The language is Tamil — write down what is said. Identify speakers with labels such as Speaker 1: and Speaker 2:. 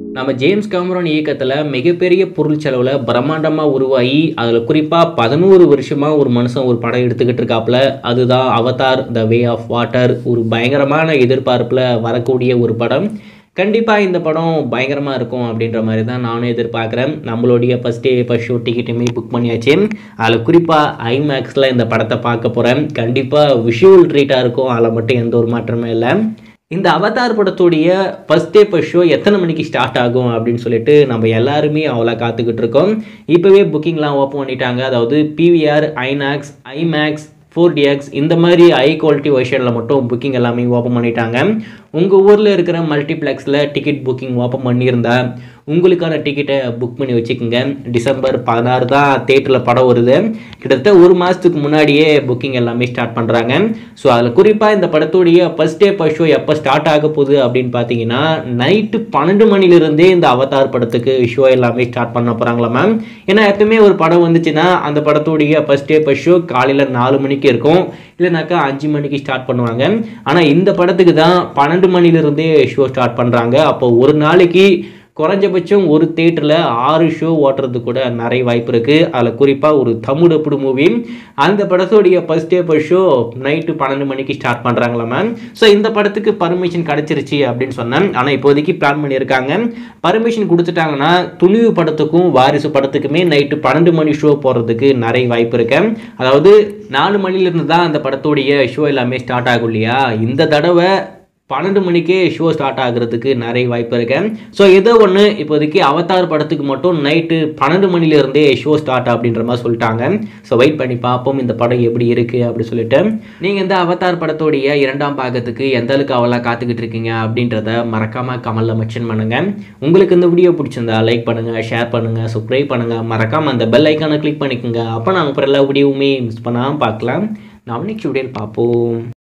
Speaker 1: நம்ம ஜேம்ஸ் கேமரான் இயக்கத்தில் மிகப்பெரிய பொருள் செலவில் பிரம்மாண்டமாக உருவாகி அதில் குறிப்பாக பதினோரு வருஷமாக ஒரு மனுஷன் ஒரு படம் எடுத்துக்கிட்டு இருக்காப்புல அதுதான் Avatar the way of water ஒரு பயங்கரமான எதிர்பார்ப்பில் வரக்கூடிய ஒரு படம் கண்டிப்பாக இந்த படம் பயங்கரமாக இருக்கும் அப்படின்ற மாதிரி தான் நானும் எதிர்பார்க்குறேன் நம்மளுடைய ஃபஸ்ட் டே ஃபஸ்ட் ஷோ டிக்கெட்டுமே புக் பண்ணியாச்சு அதில் குறிப்பாக ஐமேக்ஸில் இந்த படத்தை பார்க்க போகிறேன் கண்டிப்பாக விஷுவல் ட்ரீட்டாக இருக்கும் அதில் மட்டும் எந்த ஒரு மாற்றமே இல்லை இந்த அவதார் படத்துடைய ஃபஸ்ட் டே ஃபஸ்ட் ஷோ எத்தனை மணிக்கு ஸ்டார்ட் ஆகும் அப்படின்னு சொல்லிட்டு நம்ம எல்லாருமே அவ்வளோ காத்துக்கிட்டு இருக்கோம் இப்போவே புக்கிங்லாம் ஓப்பன் பண்ணிட்டாங்க அதாவது PVR INOX IMAX four DX இந்த மாதிரி ஹை குவாலிட்டி வெர்ஷனில் மட்டும் புக்கிங் எல்லாமே ஓப்பன் பண்ணிட்டாங்க உங்கள் ஊரில் இருக்கிற மல்டிப்ளெக்ஸில் டிக்கெட் புக்கிங் ஓப்பன் பண்ணியிருந்தா உங்களுக்கான டிக்கெட்டை புக் பண்ணி வச்சுக்கோங்க டிசம்பர் பதினாறு தான் தேட்டரில் படம் வருது கிட்டத்தட்ட ஒரு மாதத்துக்கு முன்னாடியே புக்கிங் எல்லாமே ஸ்டார்ட் பண்ணுறாங்க ஸோ அதில் குறிப்பாக இந்த படத்துடைய ஃபஸ்ட் டே ஃபஸ்ட் ஷோ எப்போ ஸ்டார்ட் ஆக போகுது அப்படின்னு பார்த்தீங்கன்னா நைட்டு பன்னெண்டு மணிலிருந்தே இந்த அவதார் படத்துக்கு ஷோ எல்லாமே ஸ்டார்ட் பண்ண போகிறாங்களா மேம் ஏன்னா எப்பவுமே ஒரு படம் வந்துச்சுன்னா அந்த படத்துடைய ஃபஸ்ட் டே ஃபஸ்ட் ஷோ காலையில் நாலு மணிக்கு இருக்கும் இல்லைனாக்கா அஞ்சு மணிக்கு ஸ்டார்ட் பண்ணுவாங்க ஆனால் இந்த படத்துக்கு தான் பன்னெண்டு மணிலிருந்தே ஷோ ஸ்டார்ட் பண்ணுறாங்க அப்போ ஒரு நாளைக்கு குறைஞ்சபட்சம் ஒரு தேட்டரில் ஆறு ஷோ ஓட்டுறதுக்கு கூட நிறைய வாய்ப்பு இருக்குது அதில் குறிப்பாக ஒரு தமிழ் அப்படி மூவி அந்த படத்துடைய first day first show night பன்னெண்டு மணிக்கு ஸ்டார்ட் பண்ணுறாங்களா மேம் ஸோ இந்த படத்துக்கு பர்மிஷன் கிடச்சிருச்சு அப்படின்னு சொன்னேன் ஆனால் இப்போதைக்கு பிளான் பண்ணியிருக்காங்க பர்மிஷன் கொடுத்துட்டாங்கன்னா துணிவு படத்துக்கும் வாரிசு படத்துக்குமே நைட்டு பன்னெண்டு மணி ஷோ போடுறதுக்கு நிறைய வாய்ப்பு இருக்கு அதாவது நாலு மணிலேருந்து தான் அந்த படத்துடைய ஷோ எல்லாமே ஸ்டார்ட் ஆகும் இல்லையா இந்த தடவை பன்னெண்டு மணிக்கே ஷோ ஸ்டார்ட் ஆகுறதுக்கு நிறைய வாய்ப்பு இருக்கு ஸோ ஏதோ ஒன்று இப்போதைக்கு அவதார் படத்துக்கு மட்டும் நைட்டு பன்னெண்டு மணிலேருந்தே ஷோ ஸ்டார்ட் அப்படின்ற மாதிரி சொல்லிட்டாங்க ஸோ வெயிட் பண்ணி பார்ப்போம் இந்த படம் எப்படி இருக்குது அப்படி சொல்லிட்டு நீங்கள் இந்த அவதார் படத்தோடைய இரண்டாம் பாகத்துக்கு எந்த அளவுக்கு அவளாக காத்துக்கிட்டு இருக்கீங்க அப்படின்றத மறக்காமல் கமலில் மென்ஷன் பண்ணுங்கள் உங்களுக்கு இந்த வீடியோ பிடிச்சிருந்தா லைக் பண்ணுங்கள் ஷேர் பண்ணுங்கள் சப்ஸ்கிரைப் பண்ணுங்கள் மறக்காமல் அந்த பெல் ஐக்கானை கிளிக் பண்ணிக்கோங்க அப்போ நாங்கள் அப்புறம் எல்லா வீடியோவுமே மிஸ் பண்ணாமல் பார்க்கலாம் நாம் நெக்ஸ்ட் வீடியோவில் பார்ப்போம்